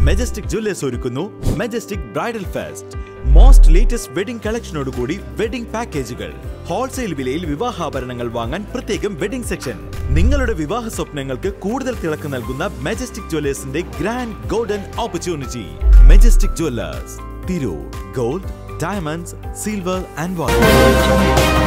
majestic Jewellers ഒരുക്കുന്നു Majestic bridal fest most latest wedding കളക്ഷനോടുകൂടി wedding പാക്കേജുകൾ ഹോൾസെയിൽ വിലയിൽ വിവാഹാഭരണങ്ങൾ വാങ്ങാൻ പ്രത്യേകം വെഡിംഗ് സെക്ഷൻ നിങ്ങളുടെ വിവാഹ സ്വപ്നങ്ങൾക്ക് കൂടുതൽ തിളക്ക് നൽകുന്ന മെജസ്റ്റിക് ജ്വല്ലേഴ്സിന്റെ grand golden opportunity Majestic Jewellers Tirur gold diamonds silver and water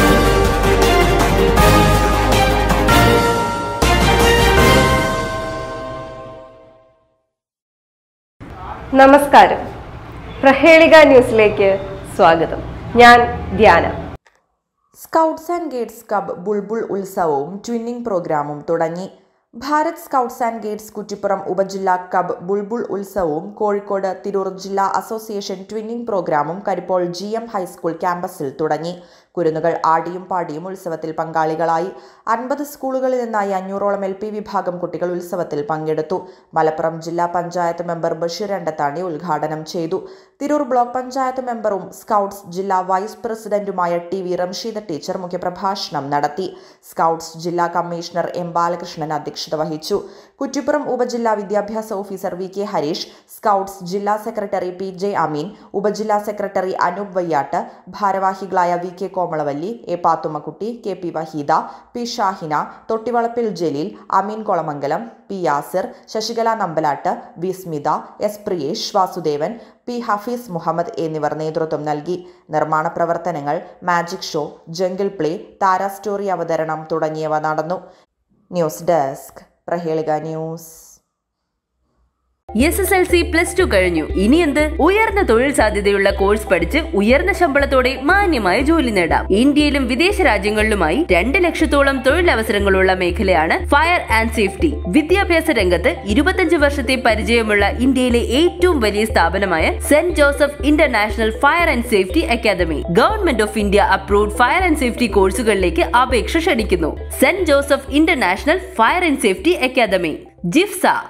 നമസ്കാരം പ്രഹേളിക ന്യൂസിലേക്ക് സ്വാഗതം ഞാൻ Dhyana scouts and guides cub Bulbul ഉത്സവവും ട്വിന്നിംഗ് പ്രോഗ്രാമും തുടങ്ങി Bharat scouts and guides Kuttippuram ഉപജില്ലാ കബ് ബുൾബുൾ ഉത്സവവും കോഴിക്കോട് തിരൂർ ജില്ലാ അസോസിയേഷൻ ട്വിന്നിംഗ് പ്രോഗ്രാമും കരിപ്പോൾ ജി എം ഹൈസ്കൂൾ ക്യാമ്പസിൽ തുടങ്ങി കുരുന്നുകൾ ആടിയും പാടിയും ഉത്സവത്തിൽ പങ്കാളികളായി അൻപത് സ്കൂളുകളിൽ നിന്നായി അഞ്ഞൂറോളം എൽ പി വിഭാഗം കുട്ടികൾ ഉത്സവത്തിൽ പങ്കെടുത്തു മലപ്പുറം ജില്ലാ പഞ്ചായത്ത് മെമ്പർ ബഷീർ എണ്ടത്താണി ഉദ്ഘാടനം ചെയ്തു തിരൂർ ബ്ലോക്ക് പഞ്ചായത്ത് മെമ്പറും സ്കൗട്ട്സ് ജില്ലാ വൈസ് പ്രസിഡന്റുമായ ടി വി റംഷീദ ടീച്ചർ മുഖ്യപ്രഭാഷണം നടത്തി സ്കൗട്ട്സ് ജില്ലാ കമ്മീഷണർ എം ബാലകൃഷ്ണൻ അധ്യക്ഷത വഹിച്ചു കുറ്റിപ്പുറം ഉപജില്ലാ വിദ്യാഭ്യാസ officer V K Harish scouts ജില്ലാ സെക്രട്ടറി പി ജെ അമീൻ ഉപജില്ലാ സെക്രട്ടറി അനൂപ് വയ്യാട്ട് ഭാരവാഹികളായ V K Komalavalli A Pathummakutty K P Waheeda P Shahina Thottivalappil Jaleel Ameen Kolamangalam P Yasir Sasikala Nambalatt V Smitha S Priyesh Vasudevan P Hafeez Muhammad എന്നിവർ നേതൃത്വം നൽകി നിർമ്മാണ പ്രവർത്തനങ്ങൾ മാജിക് ഷോ ജംഗിൾ പ്ലേ താര സ്റ്റോറി അവതരണം തുടങ്ങിയവ നടന്നു news desk Prahelika news S S L C plus two കഴിഞ്ഞു ഇനി എന്ത് ഉയർന്ന തൊഴിൽ സാധ്യതയുള്ള കോഴ്സ് പഠിച്ച് ഉയർന്ന ശമ്പളത്തോടെ മാന്യമായ ജോലി നേടാം ഇന്ത്യയിലും വിദേശ രാജ്യങ്ങളിലുമായി രണ്ട് ലക്ഷത്തോളം തൊഴിലവസരങ്ങളുള്ള മേഖലയാണ് ഫയർ ആൻഡ് സേഫ്റ്റി വിദ്യാഭ്യാസ രംഗത്ത് ഇരുപത്തഞ്ച് വർഷത്തെ പരിചയമുള്ള ഇന്ത്യയിലെ ഏറ്റവും വലിയ സ്ഥാപനമായ Saint Joseph international fire and safety academy government of India approved fire and safety കോഴ്സുകളിലേക്ക് അപേക്ഷ ക്ഷണിക്കുന്നു Saint Joseph international fire and safety academy ജിഫ്സ